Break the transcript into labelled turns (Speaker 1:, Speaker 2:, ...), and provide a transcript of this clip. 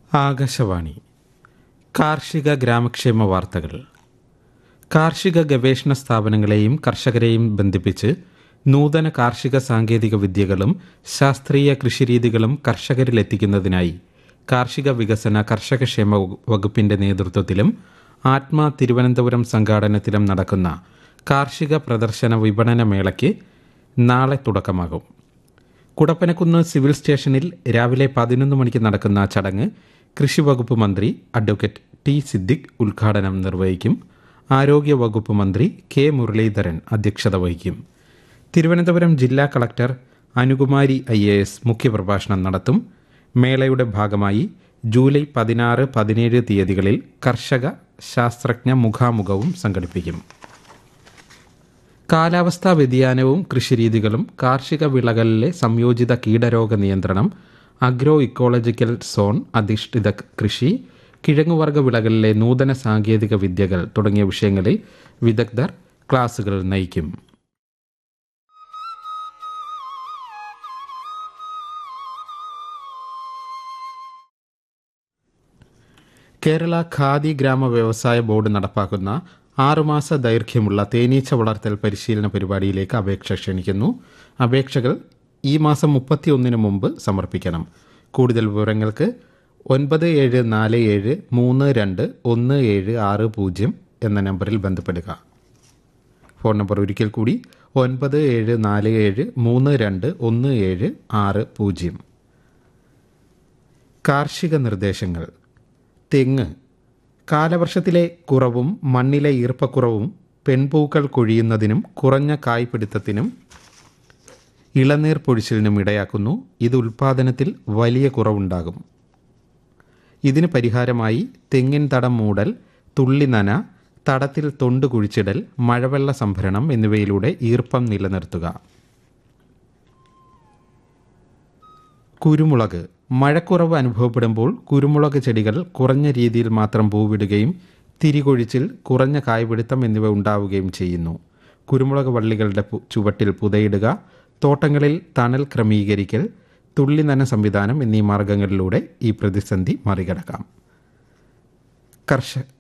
Speaker 1: ആകാശവാണി കാർഷിക ഗ്രാമക്ഷേമ വാർത്തകൾ കാർഷിക ഗവേഷണ സ്ഥാപനങ്ങളെയും കർഷകരെയും ബന്ധിപ്പിച്ച് നൂതന കാർഷിക സാങ്കേതിക വിദ്യകളും ശാസ്ത്രീയ കൃഷിരീതികളും കർഷകരിലെത്തിക്കുന്നതിനായി കാർഷിക വികസന കർഷകക്ഷേമ വകുപ്പിന്റെ നേതൃത്വത്തിലും ആത്മ തിരുവനന്തപുരം സംഘാടനത്തിലും നടക്കുന്ന കാർഷിക പ്രദർശന വിപണന മേളയ്ക്ക് നാളെ തുടക്കമാകും കുടപ്പനക്കുന്ന് സിവിൽ സ്റ്റേഷനിൽ രാവിലെ പതിനൊന്ന് മണിക്ക് നടക്കുന്ന ചടങ്ങ് കൃഷി വകുപ്പ് മന്ത്രി അഡ്വക്കേറ്റ് ടി സിദ്ദിഖ് ഉദ്ഘാടനം നിർവഹിക്കും ആരോഗ്യ വകുപ്പ് മന്ത്രി കെ മുരളീധരൻ അധ്യക്ഷത വഹിക്കും തിരുവനന്തപുരം ജില്ലാ collector Anukumari I A S മുഖ്യപ്രഭാഷണം നടത്തും മേളയുടെ ഭാഗമായി ജൂലൈ പതിനാറ് പതിനേഴ് തീയതികളിൽ കർഷക ശാസ്ത്രജ്ഞ മുഖാമുഖവും സംഘടിപ്പിക്കും കാലാവസ്ഥാ വ്യതിയാനവും കൃഷിരീതികളും കാർഷിക വിളകളിലെ സംയോജിത കീടരോഗ നിയന്ത്രണം അഗ്രോ ഇക്കോളജിക്കൽ സോൺ അധിഷ്ഠിത കൃഷി കിഴങ്ങുവർഗ വിളകളിലെ നൂതന സാങ്കേതിക വിദ്യകൾ തുടങ്ങിയ വിഷയങ്ങളിൽ വിദഗ്ധർ ക്ലാസുകൾ നയിക്കും കേരള ഖാദി ഗ്രാമ വ്യവസായ ബോർഡ് നടപ്പാക്കുന്ന ആറുമാസ ദൈർഘ്യമുള്ള തേനീച്ച വളർത്തൽ പരിശീലന പരിപാടിയിലേക്ക് അപേക്ഷ ക്ഷണിക്കുന്നു അപേക്ഷകൾ ഈ മാസം മുപ്പത്തിയൊന്നിന് മുമ്പ് സമർപ്പിക്കണം കൂടുതൽ വിവരങ്ങൾക്ക് ഒൻപത് ഏഴ് നാല് ഏഴ് മൂന്ന് രണ്ട് ഒന്ന് ഏഴ് ആറ് പൂജ്യം എന്ന നമ്പറിൽ ബന്ധപ്പെടുക ഫോൺ നമ്പർ ഒരിക്കൽ കൂടി ഒൻപത് ഏഴ് നാല് ഏഴ് മൂന്ന് രണ്ട് ഒന്ന് ഏഴ് ആറ് പൂജ്യം കാർഷിക നിർദ്ദേശങ്ങൾ തെങ്ങ് കാലവർഷത്തിലെ കുറവും മണ്ണിലെ ഈർപ്പക്കുറവും പെൺപൂക്കൾ കൊഴിയുന്നതിനും കുറഞ്ഞ കായ്പിടുത്തത്തിനും ഇളനീർ പൊഴിച്ചിലിനും ഇടയാക്കുന്നു ഇത് ഉൽപ്പാദനത്തിൽ വലിയ കുറവുണ്ടാകും ഇതിന് പരിഹാരമായി തെങ്ങിൻ തടം മൂടൽ തുള്ളി നന തടത്തിൽ തൊണ്ട് കുഴിച്ചിടൽ മഴവെള്ള സംഭരണം എന്നിവയിലൂടെ ഈർപ്പം നിലനിർത്തുക കുരുമുളക് മഴക്കുറവ് അനുഭവപ്പെടുമ്പോൾ കുരുമുളക് ചെടികൾ കുറഞ്ഞ രീതിയിൽ മാത്രം പൂവിടുകയും തിരികൊഴിച്ചിൽ കുറഞ്ഞ കായ്പിടുത്തം എന്നിവ ഉണ്ടാവുകയും ചെയ്യുന്നു കുരുമുളക് വള്ളികളുടെ പു- ചുവട്ടിൽ പുതയിടുക തോട്ടങ്ങളിൽ തണൽ ക്രമീകരിക്കൽ തുള്ളി നന സംവിധാനം എന്നീ മാർഗങ്ങളിലൂടെ ഈ പ്രതിസന്ധി മറികടക്കാം കർഷ